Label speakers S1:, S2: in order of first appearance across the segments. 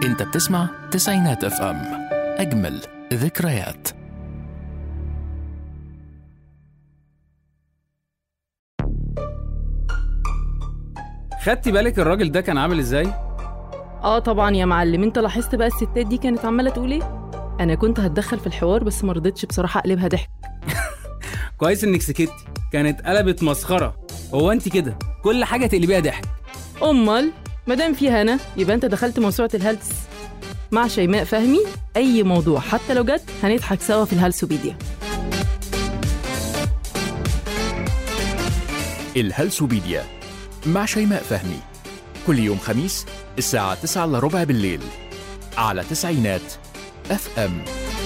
S1: انت بتسمع تسعينات اف ام اجمل ذكريات
S2: خدتي بالك الراجل ده كان عامل ازاي؟
S3: اه طبعا يا معلم انت لاحظت بقى الستات دي كانت عماله تقول ايه انا كنت هتدخل في الحوار بس ما رضيتش بصراحه اقلبها ضحك
S2: كويس انك سكتي كانت قلبت مسخره هو انت كده كل حاجه تقلبيها ضحك
S3: امال مادام فيها انا يبقى انت دخلت موسوعه الهلس مع شيماء فهمي اي موضوع حتى لو جد هنضحك سوا في الهلسوبيديا
S1: الهلسوبيديا مع شيماء فهمي كل يوم خميس الساعة 9 إلا ربع بالليل على تسعينات اف ام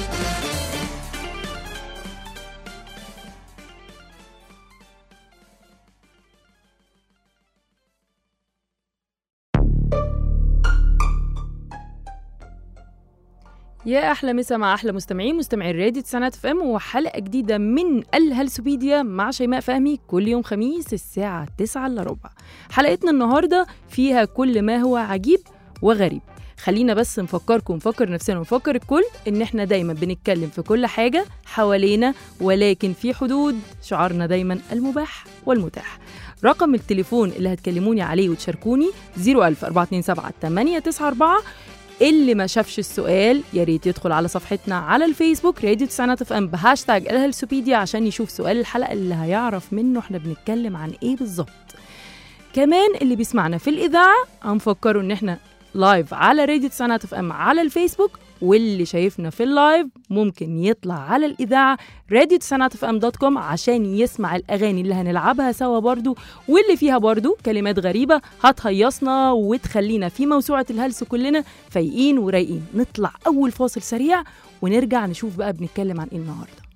S3: يا احلى مسا مع احلى مستمعين مستمعي الراديو تسعينات اف ام وحلقه جديده من الهلسوبيديا مع شيماء فهمي كل يوم خميس الساعه 9 الا ربع حلقتنا النهارده فيها كل ما هو عجيب وغريب خلينا بس نفكركم نفكر نفسنا ونفكر الكل ان احنا دايما بنتكلم في كل حاجه حوالينا ولكن في حدود شعارنا دايما المباح والمتاح رقم التليفون اللي هتكلموني عليه وتشاركوني 01000 427 894 اللي ما شافش السؤال يا ريت يدخل على صفحتنا على الفيسبوك راديو تسعينات اف ام بهاشتاج الهلسوبيديا عشان يشوف سؤال الحلقه اللي هيعرف منه احنا بنتكلم عن ايه بالظبط كمان اللي بيسمعنا في الاذاعه هنفكره ان احنا لايف على راديو تسعينات اف ام على الفيسبوك واللي شايفنا في اللايف ممكن يطلع على الاذاعه راديو تسعينات اف ام دوت كوم عشان يسمع الاغاني اللي هنلعبها سوا برضو واللي فيها برضو كلمات غريبه هتهيصنا وتخلينا في موسوعه الهلس كلنا فايقين ورايقين نطلع اول فاصل سريع ونرجع نشوف بقى بنتكلم عن ايه النهارده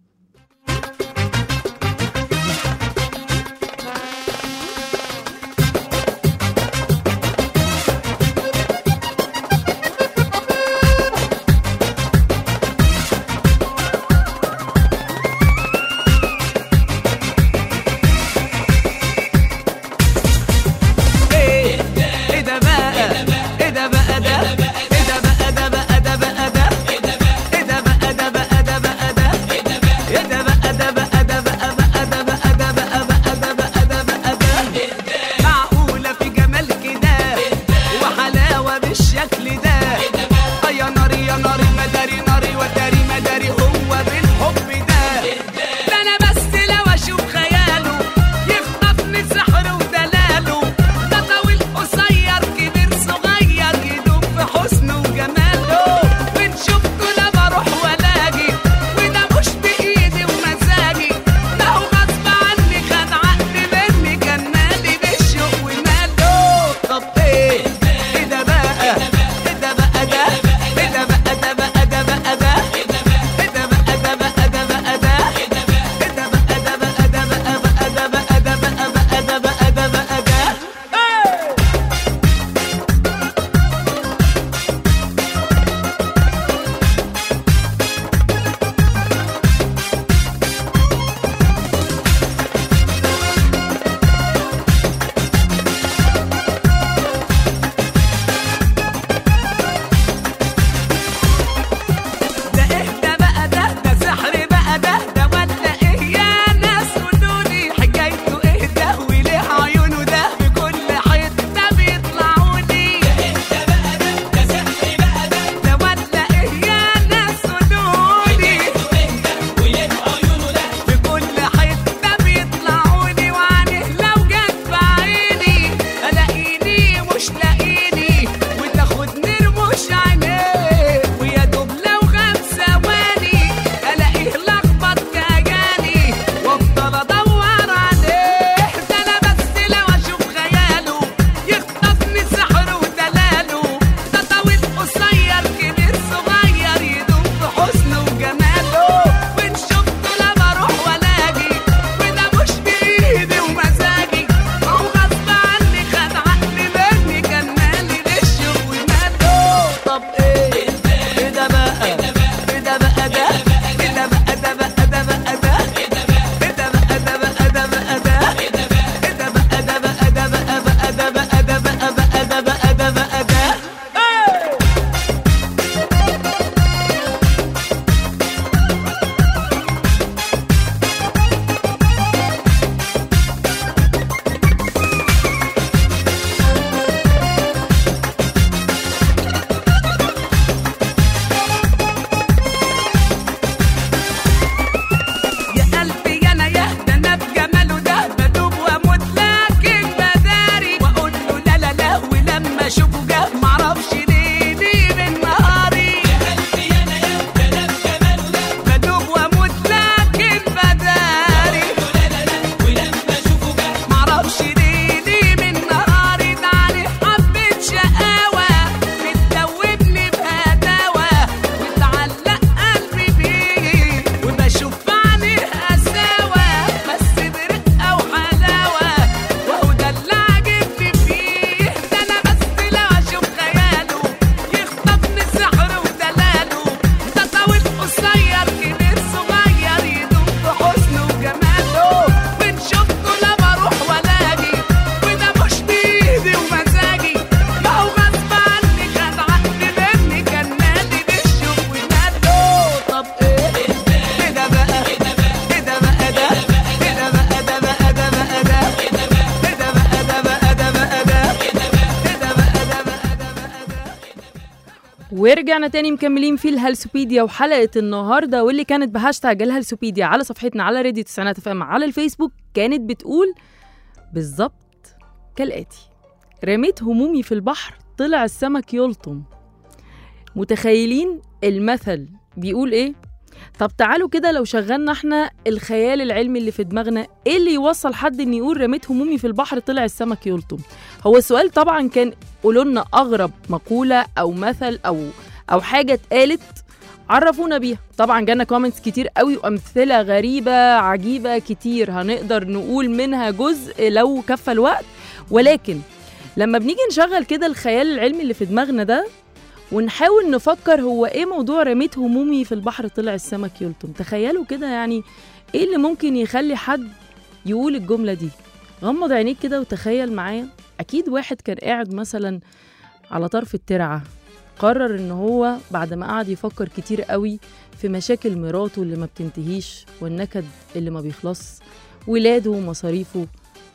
S4: ايه ايه ده بقى ايه ده بقى ده ايه ده بقى ده بقى ده بقى ده ايه ده بقى ده بقى ده بقى ده
S3: ورجعنا تاني مكملين في الهلسوبيديا وحلقة النهاردة واللي كانت بهاشتاج الهلسوبيديا على صفحتنا على راديو تسعينات اف ام على الفيسبوك كانت بتقول بالظبط كالآتي رميت همومي في البحر طلع السمك يلطم متخيلين المثل بيقول ايه؟ طب تعالوا كده لو شغلنا احنا الخيال العلمي اللي في دماغنا ايه اللي يوصل حد ان يقول رميت همومي في البحر طلع السمك يلطم هو السؤال طبعا كان قولوا لنا اغرب مقوله او مثل او او حاجه اتقالت عرفونا بيها طبعا جانا كومنتس كتير قوي وامثله غريبه عجيبه كتير هنقدر نقول منها جزء لو كفى الوقت ولكن لما بنيجي نشغل كده الخيال العلمي اللي في دماغنا ده ونحاول نفكر هو ايه موضوع رميت همومي في البحر طلع السمك يلطم تخيلوا كده يعني ايه اللي ممكن يخلي حد يقول الجمله دي غمض عينيك كده وتخيل معايا اكيد واحد كان قاعد مثلا على طرف الترعه قرر ان هو بعد ما قعد يفكر كتير قوي في مشاكل مراته اللي ما بتنتهيش والنكد اللي ما بيخلص ولاده ومصاريفه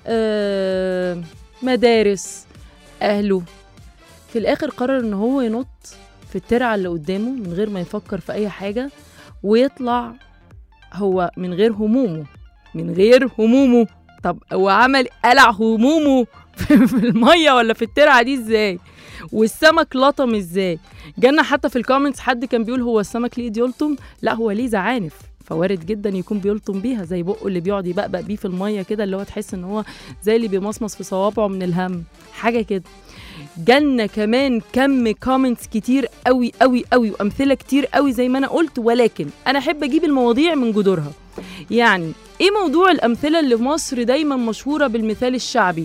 S3: آه مدارس اهله في الاخر قرر ان هو ينط في الترعه اللي قدامه من غير ما يفكر في اي حاجه ويطلع هو من غير همومه من غير همومه طب هو عمل قلع همومه في في الميه ولا في الترعه دي ازاي والسمك لطم ازاي جانا حتى في الكومنتس حد كان بيقول هو السمك ليه يلطم لا هو ليه زعانف فوارد جدا يكون بيلطم بيها زي بقه اللي بيقعد يبقبق بيه في الميه كده اللي هو تحس ان هو زي اللي بيمصمص في صوابعه من الهم حاجه كده جالنا كمان كم كومنتس كتير قوي قوي قوي وامثله كتير قوي زي ما انا قلت ولكن انا احب اجيب المواضيع من جذورها يعني ايه موضوع الامثله اللي في مصر دايما مشهوره بالمثال الشعبي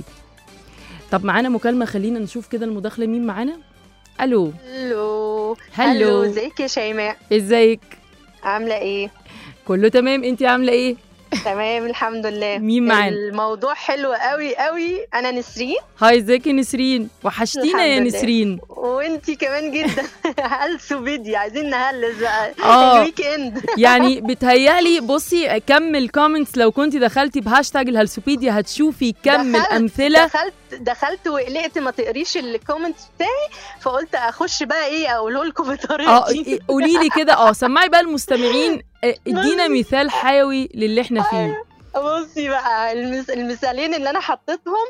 S3: طب معانا مكالمه خلينا نشوف كده المداخله مين معانا الو
S5: هلو
S3: هلو.
S5: ازيك يا شيماء
S3: ازيك
S5: عامله ايه
S3: كله تمام انت عامله ايه
S5: تمام الحمد لله
S3: مين معانا؟
S5: الموضوع حلو قوي قوي انا نسرين
S3: هاي ازيك يا نسرين وحشتينا يا
S5: الحمد لله.
S3: نسرين
S5: وانتي كمان جدا هلسو فيديو عايزين نهلس بقى
S3: آه.
S5: الويك اند
S3: يعني بتهيألي بصي كم الكومنتس لو كنت دخلتي بهاشتاج الهلسوبيديا هتشوفي كم
S5: دخلت-
S3: الامثله
S5: دخلت دخلت وقلقت ما تقريش الكومنتس بتاعي فقلت اخش بقى ايه اقوله لكم
S3: اه
S5: بطريقتي
S3: قولي لي كده اه سمعي بقى المستمعين اه، ادينا مثال حيوي للي احنا فيه
S5: بصي بقى المس... المثالين اللي انا حطيتهم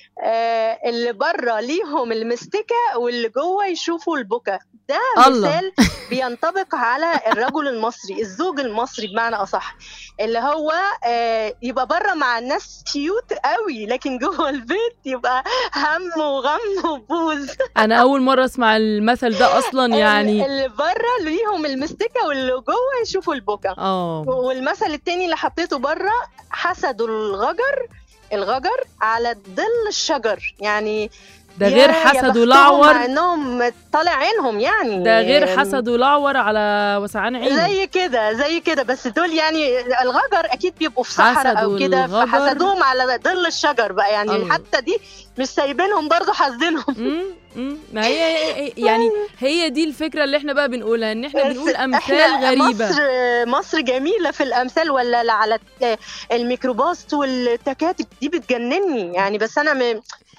S5: آه اللي بره ليهم المستكه واللي جوه يشوفوا البكا ده
S3: الله.
S5: مثال بينطبق على الرجل المصري الزوج المصري بمعنى اصح اللي هو آه يبقى بره مع الناس كيوت قوي لكن جوه البيت يبقى هم وغم وبوز
S3: انا اول مره اسمع المثل ده اصلا يعني
S5: اللي بره ليهم المستكه واللي جوه يشوفوا البكا
S3: اه
S5: والمثل التاني اللي حطيته بره حسدوا الغجر الغجر على ظل الشجر يعني
S3: ده
S5: يا-
S3: غير
S5: يا
S3: حسد
S5: بختهم
S3: ولعور
S5: مع انهم طالع عينهم يعني
S3: ده غير حسد ولعور على وسعان عينه
S5: زي كده زي كده بس دول يعني الغجر اكيد بيبقوا في صحراء او
S3: حسدوا
S5: كده
S3: الغجر.
S5: فحسدوهم على ظل الشجر بقى يعني
S3: الله.
S5: حتى دي مش سايبينهم برضه حاسدينهم
S3: مم، مم. ما هي هي- يعني هي دي الفكره اللي احنا بقى بنقولها ان احنا
S5: بس
S3: بنقول امثال
S5: إحنا
S3: غريبه
S5: مصر مصر جميله في الامثال ولا لا على الت- الميكروباص والتكاتك دي بتجنني يعني بس انا م...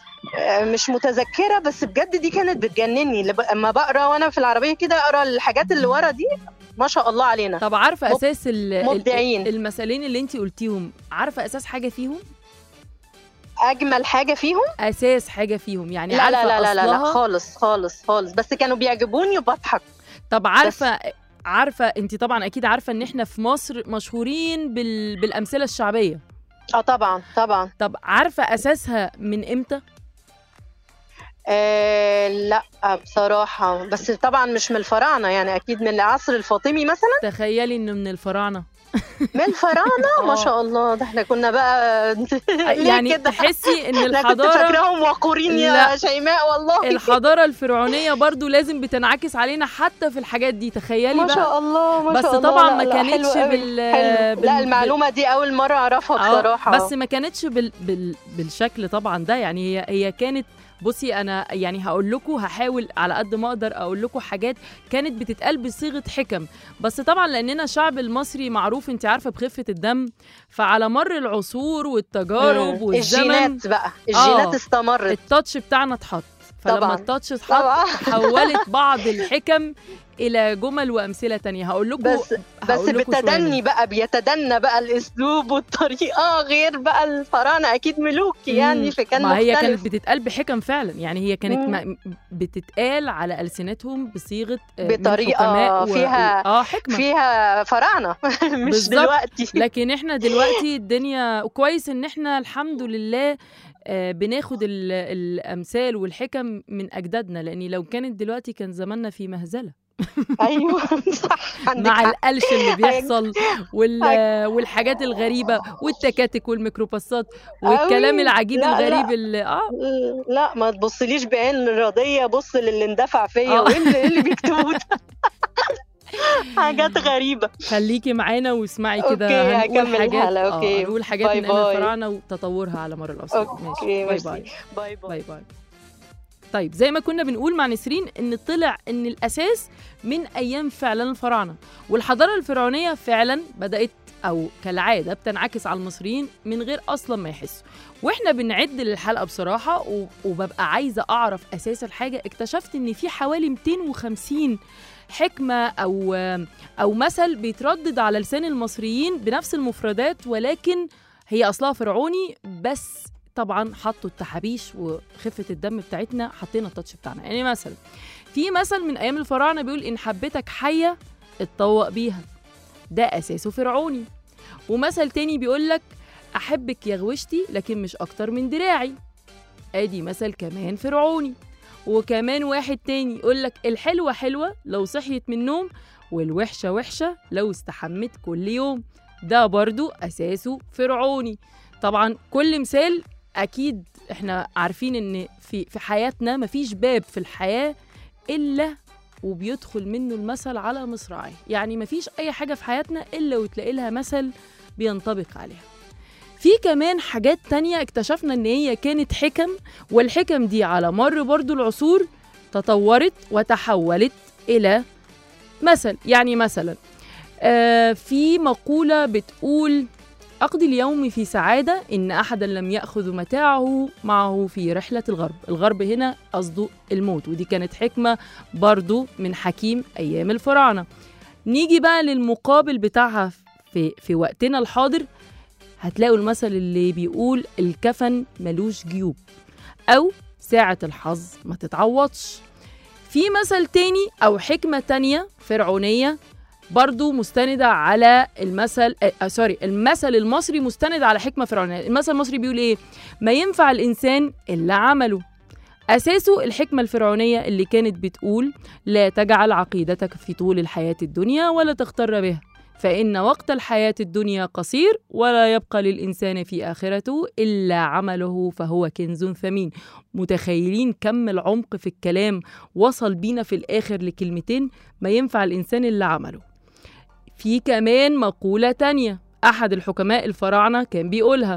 S5: مش متذكره بس بجد دي كانت بتجنني لب- اما بقرا وانا في العربيه كده اقرا الحاجات اللي ورا دي ما شاء الله علينا
S3: طب عارفه
S5: مب-
S3: اساس ال- ال-
S5: مبدعين.
S3: المثلين اللي انت قلتيهم عارفه اساس حاجه فيهم
S5: اجمل حاجه فيهم
S3: اساس حاجه فيهم يعني
S5: لا
S3: عارفه
S5: لا لا لا, لا, لا
S3: أصلها؟
S5: خالص خالص خالص بس كانوا بيعجبوني وبضحك
S3: طب عارفه عارفه انت طبعا اكيد عارفه ان احنا في مصر مشهورين بال... بالامثله الشعبيه
S5: اه طبعا طبعا
S3: طب عارفه اساسها من امتى
S5: آه لا بصراحه بس طبعا مش من الفراعنه يعني اكيد من العصر الفاطمي مثلا
S3: تخيلي انه من الفراعنه
S5: من الفراعنه ما
S3: آه.
S5: شاء الله ده احنا كنا بقى ليه
S3: يعني
S5: كده؟
S3: تحسي ان
S5: انا كنت
S3: الحضاره
S5: فاكراهم وقورين يا
S3: لا.
S5: شيماء والله
S3: الحضاره الفرعونيه برضو لازم بتنعكس علينا حتى في الحاجات دي تخيلي
S5: ما
S3: بقى
S5: شاء الله ما
S3: بس
S5: شاء الله
S3: طبعا
S5: لا،
S3: ما
S5: لا، حلو
S3: كانتش
S5: قوي،
S3: بال...
S5: حلو.
S3: بال-
S5: لا المعلومه دي اول مره اعرفها
S3: آه،
S5: بصراحه
S3: بس ما كانتش بال... بال... بالشكل طبعا ده يعني هي هي كانت بصي انا يعني هقول لكم هحاول على قد ما اقدر اقول لكم حاجات كانت بتتقال بصيغه حكم بس طبعا لاننا الشعب المصري معروف انت عارفه بخفه الدم فعلى مر العصور والتجارب
S5: مم.
S3: والزمن
S5: الجينات بقى الجينات
S3: آه.
S5: استمرت
S3: التاتش بتاعنا اتحط فلما
S5: طبعاً.
S3: التاتش اتحط
S5: طبعا
S3: حولت بعض الحكم الى جمل وامثله تانية هقول لكم
S5: بس بس بالتدني بقى بيتدنى بقى الاسلوب والطريقه غير بقى الفراعنه اكيد ملوك يعني فكان
S3: ما هي
S5: مختلف.
S3: كانت بتتقال بحكم فعلا يعني هي كانت
S5: مم.
S3: ما بتتقال على السنتهم بصيغه آه، من
S5: بطريقة
S3: حكماء و-
S5: فيها-
S3: اه حكمه
S5: فيها فراعنه مش
S3: بالظبط.
S5: دلوقتي
S3: لكن احنا دلوقتي الدنيا كويس ان احنا الحمد لله آه، بناخد ال- الامثال والحكم من اجدادنا لان لو كانت دلوقتي كان زماننا في مهزله
S5: ايوه صح عندك
S3: مع
S5: حق.
S3: القلش اللي بيحصل وال... والحاجات الغريبه والتكاتك والميكروباصات والكلام
S5: أوي.
S3: العجيب
S5: لا،
S3: الغريب
S5: لا.
S3: اللي اه
S5: لا ما تبصليش بعين راضيه بص للي اندفع فيا
S3: آه.
S5: وايه اللي, إيه اللي بيكتبوه ده حاجات غريبه
S3: خليكي معانا واسمعي كده
S5: أوكي،
S3: هنقول
S5: هكمل
S3: حاجات
S5: الحلقة،
S3: آه،
S5: أوكي.
S3: هنقول حاجات
S5: باي
S3: من ايام
S5: باي.
S3: الفراعنه وتطورها على مر العصور
S5: اوكي
S3: باي
S5: ميرسي
S3: باي
S5: باي باي
S3: باي باي طيب زي ما كنا بنقول مع نسرين ان طلع ان الاساس من ايام فعلا الفراعنه والحضاره الفرعونيه فعلا بدات او كالعاده بتنعكس على المصريين من غير اصلا ما يحسوا واحنا بنعد للحلقه بصراحه و- وببقى عايزه اعرف اساس الحاجه اكتشفت ان في حوالي 250 حكمه او او مثل بيتردد على لسان المصريين بنفس المفردات ولكن هي اصلها فرعوني بس طبعا حطوا التحابيش وخفه الدم بتاعتنا حطينا التاتش بتاعنا يعني مثلا في مثل من ايام الفراعنه بيقول ان حبيتك حيه اتطوق بيها ده اساسه فرعوني ومثل تاني بيقول لك احبك يا غوشتي لكن مش اكتر من دراعي ادي مثل كمان فرعوني وكمان واحد تاني يقول لك الحلوه حلوه لو صحيت من النوم والوحشه وحشه لو استحمت كل يوم ده برضو اساسه فرعوني طبعا كل مثال اكيد احنا عارفين ان في في حياتنا مفيش باب في الحياه الا وبيدخل منه المثل على مصراعيه يعني مفيش اي حاجه في حياتنا الا وتلاقي لها مثل بينطبق عليها في كمان حاجات تانية اكتشفنا ان هي كانت حكم والحكم دي على مر برضو العصور تطورت وتحولت الى مثل يعني مثلا آه في مقولة بتقول أقضي اليوم في سعادة إن أحدا لم يأخذ متاعه معه في رحلة الغرب الغرب هنا قصده الموت ودي كانت حكمة برضو من حكيم أيام الفراعنة نيجي بقى للمقابل بتاعها في, في وقتنا الحاضر هتلاقوا المثل اللي بيقول الكفن ملوش جيوب أو ساعة الحظ ما تتعوضش في مثل تاني أو حكمة تانية فرعونية برضو مستندة على المثل آه سوري المثل المصري مستند على حكمة فرعونية المثل المصري بيقول إيه ما ينفع الإنسان إلا عمله أساسه الحكمة الفرعونية اللي كانت بتقول لا تجعل عقيدتك في طول الحياة الدنيا ولا تغتر بها فإن وقت الحياة الدنيا قصير ولا يبقى للإنسان في آخرته إلا عمله فهو كنز ثمين متخيلين كم العمق في الكلام وصل بينا في الآخر لكلمتين ما ينفع الإنسان إلا عمله في كمان مقولة تانية أحد الحكماء الفراعنة كان بيقولها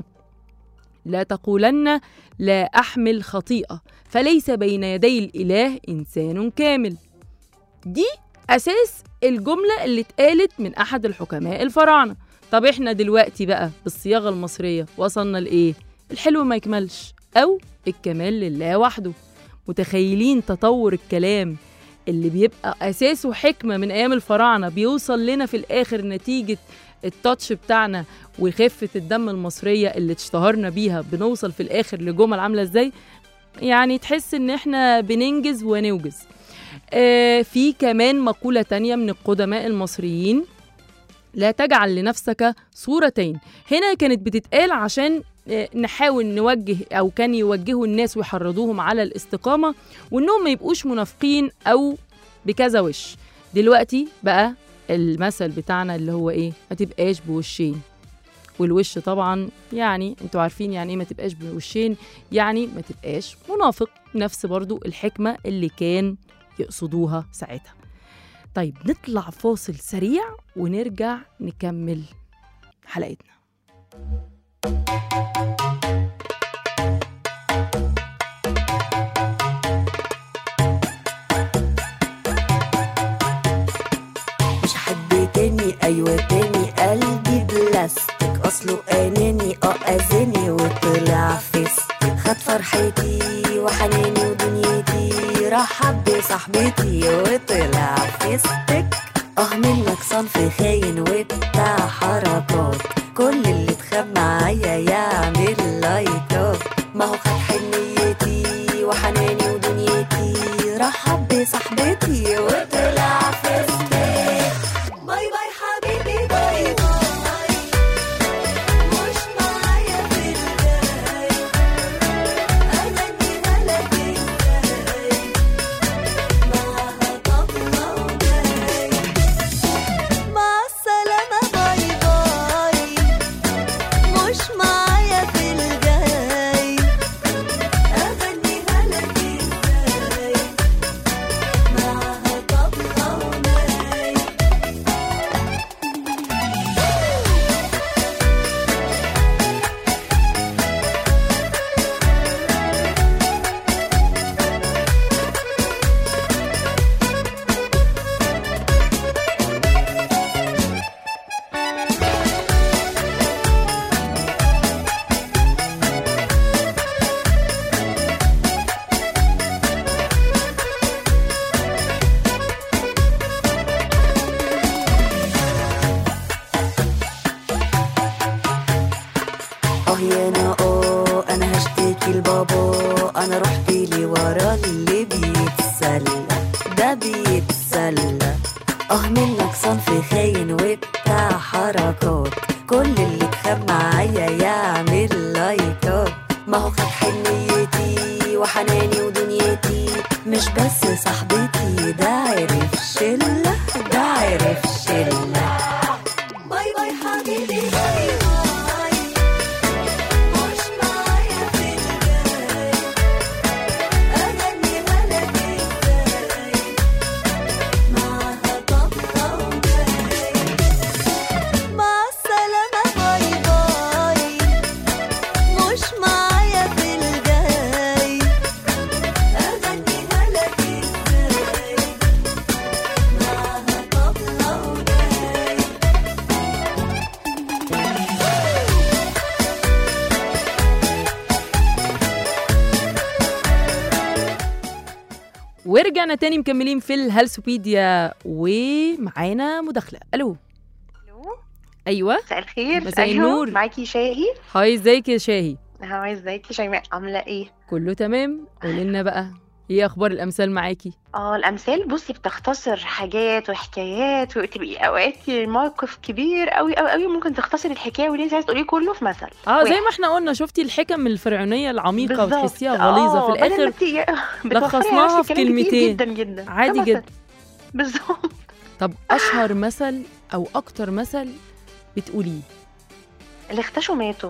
S3: لا تقولن لا أحمل خطيئة فليس بين يدي الإله إنسان كامل دي أساس الجملة اللي اتقالت من أحد الحكماء الفراعنة طب إحنا دلوقتي بقى بالصياغة المصرية وصلنا لإيه؟ الحلو ما يكملش أو الكمال لله وحده متخيلين تطور الكلام اللي بيبقى أساسه حكمة من أيام الفراعنة بيوصل لنا في الآخر نتيجة التاتش بتاعنا وخفة الدم المصرية اللي اشتهرنا بيها بنوصل في الآخر لجمل عاملة إزاي يعني تحس إن إحنا بننجز ونوجز آه في كمان مقولة تانية من القدماء المصريين لا تجعل لنفسك صورتين هنا كانت بتتقال عشان آه، نحاول نوجه او كان يوجهوا الناس ويحرضوهم على الاستقامه وانهم ما يبقوش منافقين او بكذا وش دلوقتي بقى المثل بتاعنا اللي هو ايه ما تبقاش بوشين والوش طبعا يعني انتوا عارفين يعني ايه ما تبقاش بوشين يعني ما تبقاش منافق نفس برضو الحكمه اللي كان يقصدوها ساعتها طيب نطلع فاصل سريع ونرجع نكمل حلقتنا
S6: مش حد تاني ايوه تاني قلبي بلاستيك اصله اناني اه اذاني وطلع فيستك خد فرحتي وحناني ودنيتي رحب بصاحبتي وطلع فيستك اه منك صنف خاين وبتاع حركات كل اللي اتخاب معايا يعمل لايكات ما هو خد حنيتي وحناني ودنيتي رحب بصاحبتي وطلع فيستك باي باي حبيبي باي باي مش معايا في الجاي أغنيها لك ازاي معاها طبلة وجاي مع السلامة باي باي مش معايا في الجاي أغنيها لك ازاي معاها طبلة وجاي اه يا انا اه انا هشتكي لبابا انا رحت لي ورا اللي بيتسلى ده بيتسلى اه منك صنف خاين وبتاع حركات كل اللي اتخاب معايا يعمل لايكات ما هو خد حنيتي وحناني ودنيتي مش بس صاحبتي ده عرف شلة ده عرف شلة باي باي حبيبي باي باي مش معايا في الجاي أغنيها لك ازاي معاها طبلة وجاي مع السلامة باي باي مش معايا في الجاي أغنيها لك ازاي معاها طبلة وجاي
S3: ورجعنا تاني مكملين في الهلسوبيديا ومعانا مداخلة ألو
S7: الو
S3: أيوة
S7: مساء الخير
S3: مساء
S7: أيوه،
S3: النور.
S7: معاكي شاهي
S3: هاي ازيك يا شاهي
S7: هاي ازيك يا شيماء عامله ايه
S3: كله تمام قولي لنا بقى ايه أخبار الأمثال معاكي
S7: اه الامثال بصي بتختصر حاجات وحكايات وتبقي اوقات موقف كبير قوي قوي قوي ممكن تختصر الحكايه واللي انت عايزه تقوليه كله في مثل
S3: اه زي
S7: واحد.
S3: ما احنا قلنا شفتي الحكم الفرعونية العميقة
S7: بالظبط.
S3: وتحسيها غليظة
S7: آه،
S3: في
S7: بدل ما
S3: الآخر
S7: بتيجي- بتوفري
S3: لخصناها
S7: نفسك
S3: في
S7: كلام كتير
S3: كلمتين.
S7: جدا جدا
S3: عادي
S7: ده
S3: جدا.
S7: مثل. بالظبط
S3: طب أشهر مثل أو أكتر مثل بتقوليه
S7: اللي اختشوا ماتوا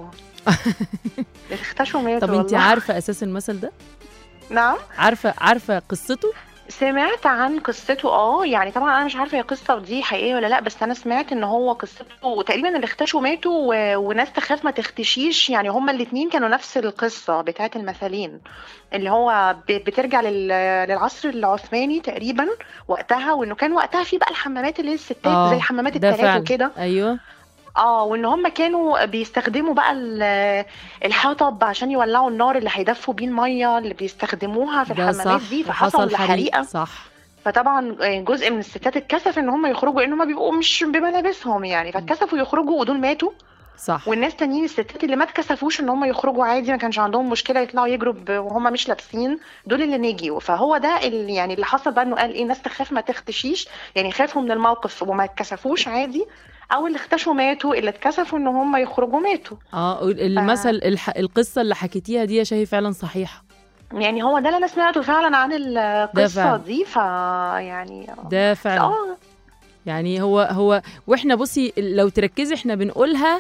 S7: اللي اختشوا ماتوا
S3: طب انت
S7: والله.
S3: عارفة أساس المثل ده
S7: نعم
S3: عارفة عارفة قصته
S7: سمعت عن قصته اه يعني طبعا انا مش عارفه هي قصه دي حقيقيه ولا لا بس انا سمعت ان هو قصته تقريبا اللي اختشوا ماتوا و... وناس تخاف ما تختشيش يعني هما الاتنين كانوا نفس القصه بتاعت المثلين اللي هو ب... بترجع لل... للعصر العثماني تقريبا وقتها وانه كان وقتها في بقى الحمامات اللي هي الستات
S3: آه،
S7: زي حمامات
S3: ده
S7: التلات
S3: فعلا.
S7: وكده
S3: أيوة
S7: اه وان هم كانوا بيستخدموا بقى ال- الحطب عشان يولعوا النار اللي هيدفوا بيه الميه اللي بيستخدموها في
S3: ده
S7: الحمامات
S3: صح
S7: دي
S3: وحصل
S7: فحصل حريقه
S3: صح
S7: فطبعا جزء من الستات اتكسف ان هم يخرجوا لان هم بيبقوا مش بملابسهم يعني فاتكسفوا يخرجوا ودول ماتوا
S3: صح
S7: والناس تانيين الستات اللي ما اتكسفوش ان هم يخرجوا عادي ما كانش عندهم مشكله يطلعوا يجروا ب- وهم مش لابسين دول اللي نجيوا فهو ده اللي يعني اللي حصل بقى انه قال ايه ناس تخاف ما تختشيش يعني خافوا من الموقف وما اتكسفوش عادي او اللي اختشوا ماتوا اللي اتكسفوا ان هم يخرجوا ماتوا
S3: اه المثل الح... القصة اللي حكيتيها دي يا شاهي فعلا صحيحة
S7: يعني هو ده اللي انا سمعته فعلا عن القصه
S3: فعلا.
S7: دي ف يعني
S3: ده فعلا
S7: اه
S3: يعني هو هو واحنا بصي لو تركزي احنا بنقولها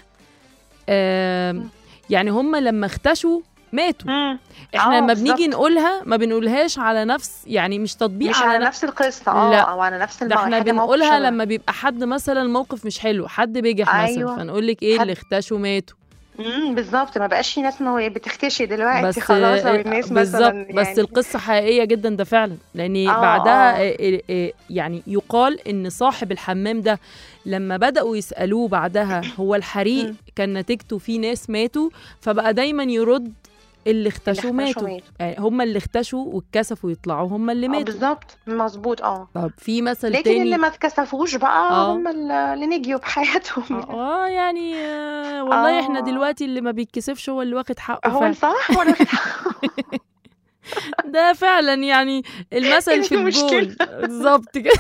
S3: آم، يعني هم لما اختشوا ماتوا
S7: مم.
S3: احنا
S7: آه،
S3: لما بنيجي
S7: بالظبط.
S3: نقولها ما بنقولهاش على نفس يعني مش تطبيق
S7: مش
S3: على
S7: على
S3: نفس
S7: نفس القصه اه
S3: لا.
S7: او على نفس
S3: ده
S7: الموقف
S3: احنا
S7: حاجة موقف
S3: بنقولها
S7: شبه.
S3: لما بيبقى حد مثلا موقف مش حلو حد بيجح مثلا
S7: أيوة.
S3: فنقول لك ايه
S7: حد-
S3: اللي اختشوا ماتوا
S7: امم بالظبط ما بقاش في ناس ما بتختشي دلوقتي
S3: بس
S7: خلاص او
S3: آه،
S7: الناس
S3: بالظبط
S7: مثلا
S3: بس
S7: يعني
S3: القصه حقيقيه جدا ده فعلا لان
S7: آه،
S3: بعدها
S7: آه.
S3: آه، آه، يعني يقال ان صاحب الحمام ده لما بداوا يسالوه بعدها هو الحريق
S7: مم.
S3: كان نتيجته في ناس ماتوا فبقى دايما يرد اللي اختشوا
S7: اللي اختشوا
S3: ماتوا
S7: ماتوا.
S3: يعني هم اللي اختشوا واتكسفوا يطلعوا هم اللي
S7: اه
S3: ماتوا
S7: بالظبط مظبوط اه
S3: طب في مثل
S7: لكن
S3: تاني
S7: اللي ما اتكسفوش بقى
S3: آه.
S7: هم اللي نجيوا بحياتهم
S3: اه يعني آه والله احنا
S7: آه.
S3: دلوقتي اللي ما بيتكسفش هو اللي واخد حقه
S7: هو
S3: فعلا
S7: صح ولا
S3: ده فعلا يعني المثل في
S7: دي مشكلة.
S3: الجول بالظبط كده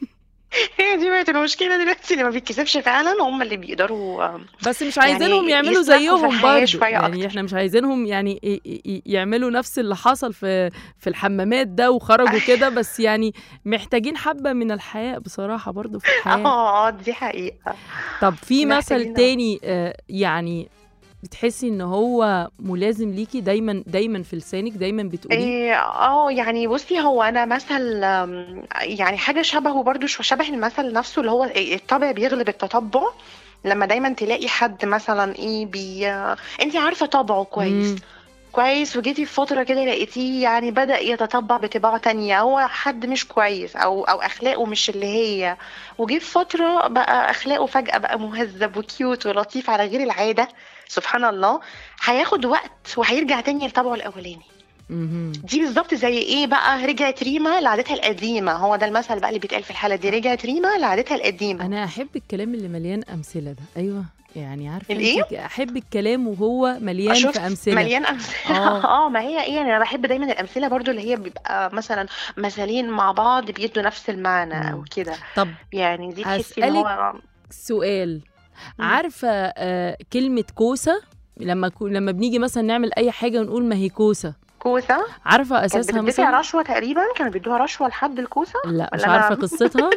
S7: هي دي بقت المشكله دلوقتي اللي ما بيتكسفش فعلا هم اللي بيقدروا آم،
S3: بس مش عايزينهم
S7: يعني
S3: يعملوا
S7: يسمحوا في
S3: زيهم
S7: الحياة
S3: برضه
S7: شوية
S3: يعني
S7: أكتر.
S3: احنا مش عايزينهم يعني ي- ي- يعملوا نفس اللي حصل في في الحمامات ده وخرجوا كده بس يعني محتاجين حبة من الحياء بصراحة برضه في الحياة
S7: اه دي حقيقه
S3: طب في مثل
S7: محتاجين-
S3: تاني آه، يعني بتحسي ان هو ملازم ليكي دايما دايما في لسانك دايما بتقوليه
S7: إيه، اه يعني بصي هو انا مثل آم، يعني حاجه شبهه برضو شو- شبه المثل نفسه اللي هو إيه، الطبع بيغلب التطبع لما دايما تلاقي حد مثلا ايه بي انت عارفه طبعه كويس
S3: مم.
S7: كويس وجيتي في فترة كده لقيتيه يعني بدأ يتطبع بطباع تانية هو حد مش كويس أو أو أخلاقه مش اللي هي وجي في فترة بقى أخلاقه فجأة بقى مهذب وكيوت ولطيف على غير العادة سبحان الله هياخد وقت وهيرجع تاني لطبعه الأولاني
S3: مهم.
S7: دي بالظبط زي ايه بقى رجعت ريما لعادتها القديمة هو ده المثل بقى اللي بيتقال في الحالة دي رجعت ريما لعادتها القديمة
S3: انا احب الكلام اللي مليان امثله ده ايوه يعني عارفه
S7: الإيه؟
S3: انت احب الكلام وهو مليان
S7: شفت؟
S3: في امثله
S7: مليان امثله
S3: آه.
S7: اه ما هي ايه يعني انا بحب دايما الامثله برضو اللي هي بيبقى مثلا مثالين مع بعض بيدوا نفس المعنى او
S3: مم.
S7: كده
S3: طب
S7: يعني دي تحسي ان
S3: هسألك
S7: هو
S3: سؤال
S7: مم.
S3: عارفه آه كلمه كوسه لما كو... لما بنيجي مثلا نعمل اي حاجه ونقول ما هي كوسه
S7: كوسه
S3: عارفه
S7: كانت
S3: اساسها
S7: بتدفع
S3: مثلا
S7: رشوه تقريبا كانوا بيدوها رشوه لحد الكوسه
S3: لا مش
S7: ولا
S3: عارفه
S7: أنا-
S3: قصتها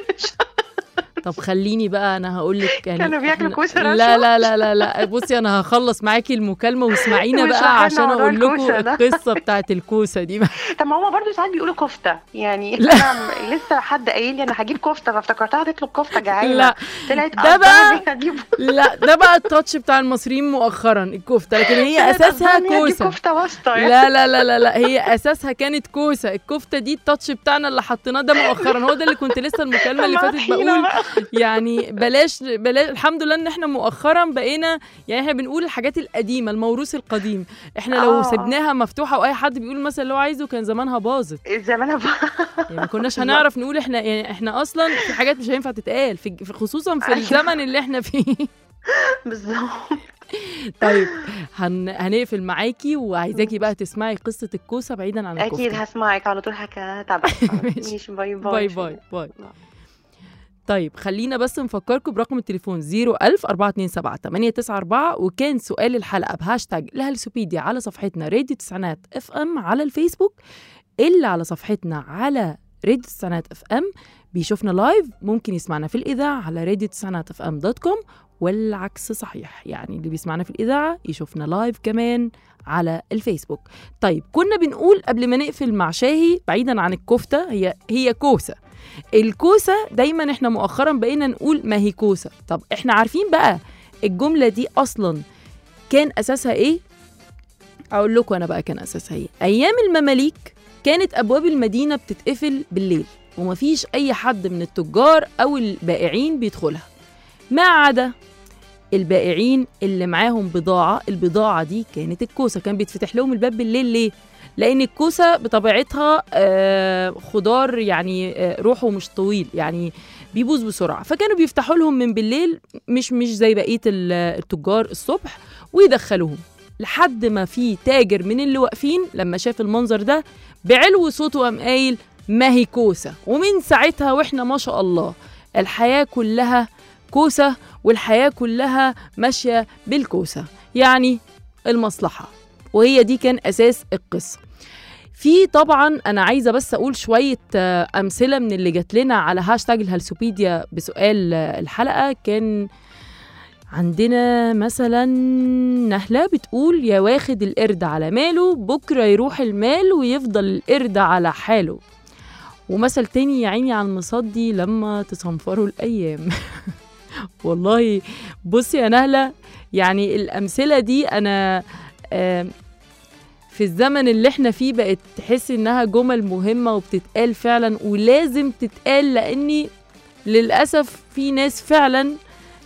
S3: طب خليني بقى انا هقول لك يعني
S7: كانوا بياكلوا
S3: إحنا-
S7: كوسة
S3: لا
S7: رشوة؟
S3: لا لا لا لا بصي انا هخلص معاكي المكالمه واسمعينا
S7: واشرحي
S3: بقى
S7: لنا
S3: عشان
S7: موضوع
S3: اقول لكم
S7: الكوسة ده.
S3: القصه بتاعت الكوسه دي بقى
S7: طب ما هما برضو ساعات بيقولوا كفته يعني
S3: لا.
S7: انا م- لسه حد قايل لي انا هجيب كفته فافتكرتها تطلب كفته جعانه
S3: لا
S7: طلعت
S3: ده
S7: قصدها
S3: بقى-
S7: إني هجيب
S3: لا ده بقى التاتش بتاع المصريين مؤخرا الكفته لكن هي
S7: طلعت
S3: اساسها
S7: قصدها إني هجيب
S3: كوسه
S7: كفته واسطه يعني.
S3: لا لا لا لا لا هي اساسها كانت كوسه الكفته دي التاتش بتاعنا اللي حطيناه ده مؤخرا هو ده اللي كنت لسه المكالمه اللي
S7: طب ما
S3: فاتت
S7: طحينة
S3: بقول
S7: بقى.
S3: يعني بلاش بلاش الحمد لله ان احنا مؤخرا بقينا يعني احنا بنقول الحاجات القديمه الموروث القديم احنا لو
S7: آه.
S3: سبناها مفتوحه واي حد بيقول مثلا اللي هو عايزه كان زمانها باظت
S7: زمان بقى
S3: يعني ما كناش هنعرف نقول احنا يعني احنا اصلا في حاجات مش هينفع تتقال في في- خصوصا في
S7: أيوة.
S3: الزمن اللي احنا فيه
S7: بالظبط
S3: طيب هن... هنقفل معاكي وعايزاكي بقى تسمعي قصه الكوسه بعيدا عن
S7: اكيد
S3: الكفته
S7: هسمعك على طول هتابعك
S3: ماشي.
S7: ماشي باي باي
S3: باي باي باي طيب خلينا بس نفكركم برقم التليفون 01000 427 894 وكان سؤال الحلقه بهاشتاج الهلسوبيديا على صفحتنا راديو تسعينات اف ام على الفيسبوك اللي على صفحتنا على راديو تسعينات اف ام بيشوفنا لايف ممكن يسمعنا في الاذاعه على راديو تسعينات اف ام دوت كوم والعكس صحيح يعني اللي بيسمعنا في الاذاعه يشوفنا لايف كمان على الفيسبوك طيب كنا بنقول قبل ما نقفل مع شاهي بعيدا عن الكفته هي هي كوسه الكوسه دايما احنا مؤخرا بقينا نقول ما هي كوسه طب احنا عارفين بقى الجمله دي اصلا كان اساسها ايه اقول لكم انا بقى كان اساسها ايه ايام المماليك كانت ابواب المدينه بتتقفل بالليل ومفيش اي حد من التجار او البائعين بيدخلها ما عدا البائعين اللي معاهم بضاعه البضاعه دي كانت الكوسه كان بيتفتح لهم الباب بالليل ليه لان الكوسه بطبيعتها آه، خضار يعني آه، روحه مش طويل يعني بيبوظ بسرعه فكانوا بيفتحوا لهم من بالليل مش مش زي بقيه ال- التجار الصبح ويدخلوهم لحد ما في تاجر من اللي واقفين لما شاف المنظر ده بعلو صوته قام قايل ما هي كوسه ومن ساعتها واحنا ما شاء الله الحياه كلها كوسه والحياه كلها ماشيه بالكوسه يعني المصلحه وهي دي كان اساس القصه في طبعا انا عايزه بس اقول شويه آه، امثله من اللي جات لنا على هاشتاج الهلسوبيديا بسؤال آه، الحلقه كان عندنا مثلا نهلة بتقول يا واخد القرد على ماله بكرة يروح المال ويفضل القرد على حاله ومثل تاني يا عيني على المصدي لما تصنفروا الأيام والله بصي يا نهلة يعني الأمثلة دي أنا آم، في الزمن اللي احنا فيه بقت تحس انها جمل مهمة وبتتقال فعلا ولازم تتقال لاني للأسف في ناس فعلا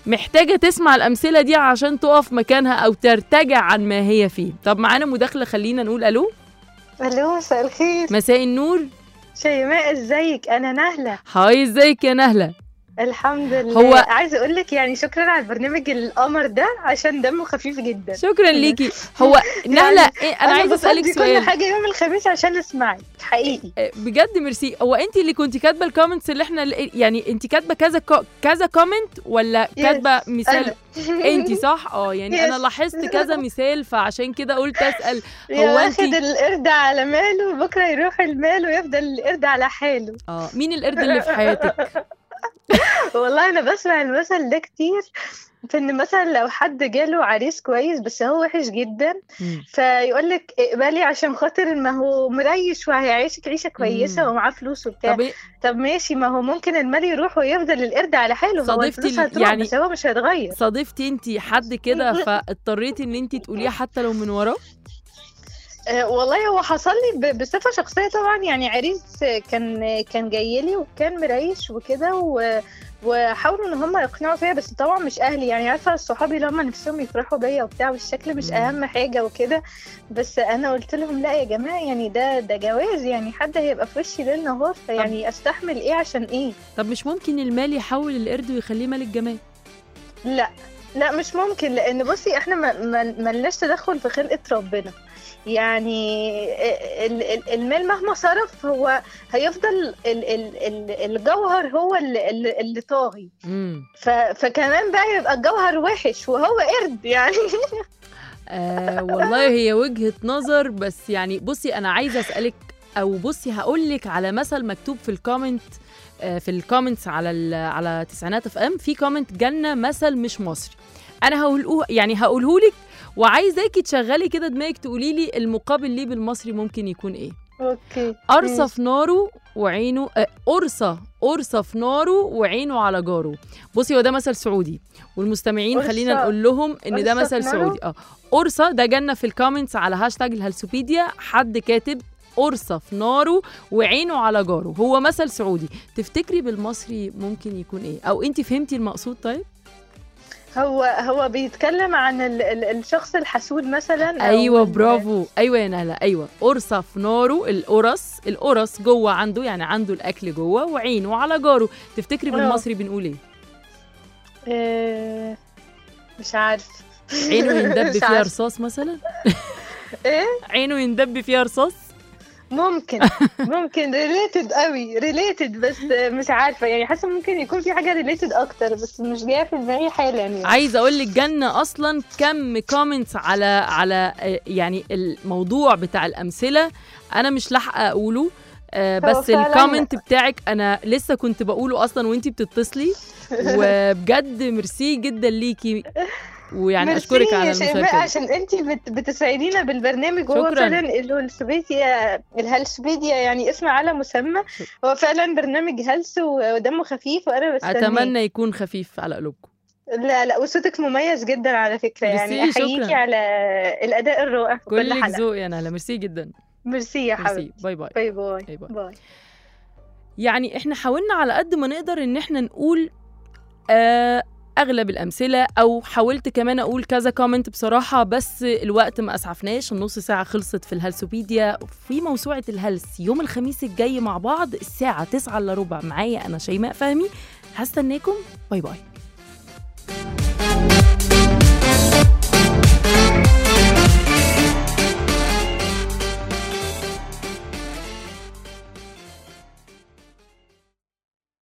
S3: محتاجه تسمع الامثله دي عشان تقف مكانها او ترتجع عن ما هي فيه طب معانا مداخله خلينا نقول الو
S8: الو مساء الخير
S3: مساء النور
S8: شيماء ازيك انا نهله
S3: هاي ازيك يا نهله
S8: الحمد لله
S3: هو-
S8: عايزه اقول لك يعني شكرا على البرنامج القمر ده عشان دمه خفيف جدا
S3: شكرا ليكي هو نهله إيه انا عايزه اسالك
S8: بفضي
S3: سؤال
S8: كل حاجه يوم الخميس عشان اسمعك حقيقي
S3: آه، بجد ميرسي هو انت اللي كنت كاتبه الكومنتس اللي احنا يعني انت كاتبه كذا كو- كذا كومنت ولا
S8: Yes،
S3: كاتبه مثال
S8: أنا.
S3: انت صح اه يعني انا
S8: Yes.
S3: لاحظت كذا مثال فعشان كده قلت اسال
S8: يا
S3: هو
S8: واخد
S3: انت
S8: القرد على ماله بكره يروح المال ويفضل القرد على حاله
S3: اه مين القرد اللي في حياتك
S8: والله انا بسمع المثل ده كتير في ان مثلا لو حد جاله عريس كويس بس هو وحش جدا
S3: مم.
S8: فيقول لك اقبلي عشان خاطر ما هو مريش وهيعيشك عيشه كويسه
S3: مم.
S8: ومعاه فلوس وبتاع
S3: طب إيه-
S8: طب ماشي ما هو ممكن المال يروح ويفضل القرد على حاله هو
S3: صديقتي
S8: الفلوس
S3: ال-
S8: هتروح
S3: يعني-
S8: بس هو مش هيتغير
S3: صادفتي انت حد كده فاضطريتي ان انت تقوليها حتى لو من وراه
S8: آه، والله هو حصل لي ب- بصفه شخصيه طبعا يعني عريس كان كان جاي لي وكان مريش وكده و وحاولوا ان هم يقنعوا فيا بس طبعا مش اهلي يعني عارفه صحابي اللي هم نفسهم يفرحوا بيا وبتاع والشكل مش
S3: مم.
S8: اهم حاجه وكده بس انا قلت لهم لا يا جماعه يعني ده ده جواز يعني حد هيبقى في وشي ليل نهار فيعني استحمل ايه عشان ايه
S3: طب مش ممكن المال يحول القرد ويخليه ملك جمال
S8: لا لا مش ممكن لان بصي احنا ما ما- ملناش تدخل في خلقه ربنا يعني ال- ال- المال مهما صرف هو هيفضل ال- ال- ال- الجوهر هو اللي, اللي اللي طاغي
S3: امم
S8: ف- فكمان بقى يبقى الجوهر وحش وهو قرد يعني
S3: آه والله هي وجهة نظر بس يعني بصي أنا عايزة أسألك أو بصي هقول لك على مثل مكتوب في الكومنت آه في الكومنتس على ال- على تسعينات اف ام في كومنت جالنا مثل مش مصري أنا هقوله يعني هقوله لك وعايزاكي تشغلي كده دماغك تقولي لي المقابل ليه بالمصري ممكن يكون إيه
S8: اوكي
S3: قرصة في ناره وعينه آه، قرصة قرصة في ناره وعينه على جاره بصي هو ده مثل سعودي والمستمعين
S8: قرصة-
S3: خلينا نقول لهم ان ده
S8: قرصة
S3: مثل
S8: في ناره؟
S3: سعودي اه قرصة ده جالنا في الكومنتس على هاشتاج الهلسوبيديا حد كاتب قرصة في ناره وعينه على جاره هو مثل سعودي تفتكري بالمصري ممكن يكون ايه او انت فهمتي المقصود طيب
S8: هو هو بيتكلم عن ال ال الشخص الحسود مثلا أو
S3: ايوه
S8: ال-
S3: برافو ايوه يا نهله ايوه قرصه في ناره القرص القرص جوه عنده يعني عنده الاكل جوه وعينه على جاره تفتكري
S8: آه.
S3: بالمصري بنقول ايه
S8: آه، مش عارف
S3: عينه يندب
S8: مش
S3: فيها
S8: عارف.
S3: رصاص مثلا
S8: ايه
S3: عينه يندب فيها رصاص
S8: ممكن ممكن ريليتد قوي ريليتد بس مش عارفه يعني حاسه ممكن يكون في حاجه ريليتد اكتر بس مش جايه في دماغي حالا يعني
S3: عايزه اقول لك جنة اصلا كم كومنتس على على آه، يعني الموضوع بتاع الامثله انا مش لاحقه اقوله آه،
S8: هو
S3: بس
S8: فعلاً-
S3: الكومنت بتاعك انا لسه كنت بقوله اصلا وانتي بتتصلي وبجد ميرسي جدا ليكي ويعني
S8: ميرسي
S3: اشكرك على
S8: يا شيماء
S3: المشاركه دي.
S8: عشان انت بت بتسعدينا بالبرنامج وهو
S3: شكراً.
S8: فعلا الهلسبيديا الهلسبيديا يعني اسم على مسمى هو فعلا برنامج هلس ودمه خفيف وانا بستناه
S3: اتمنى يكون خفيف على قلوبكم
S8: لا لا وصوتك مميز جدا على فكره يعني
S3: ميرسي،
S8: احييكي
S3: شكراً.
S8: على الاداء الرائع في كل
S3: كلك
S8: حلقه
S3: ذوق يا نهله ميرسي جدا
S8: ميرسي يا
S3: ميرسي
S8: حبيبي
S3: باي باي
S8: باي باي
S3: باي باي.
S8: باي
S3: يعني احنا حاولنا على قد ما نقدر ان احنا نقول آه اغلب الامثله او حاولت كمان اقول كذا كومنت بصراحه بس الوقت ما اسعفناش النص ساعه خلصت في الهلسوبيديا في موسوعه الهلس يوم الخميس الجاي مع بعض الساعه 9 الا ربع معايا انا شيماء فهمي هستناكم باي باي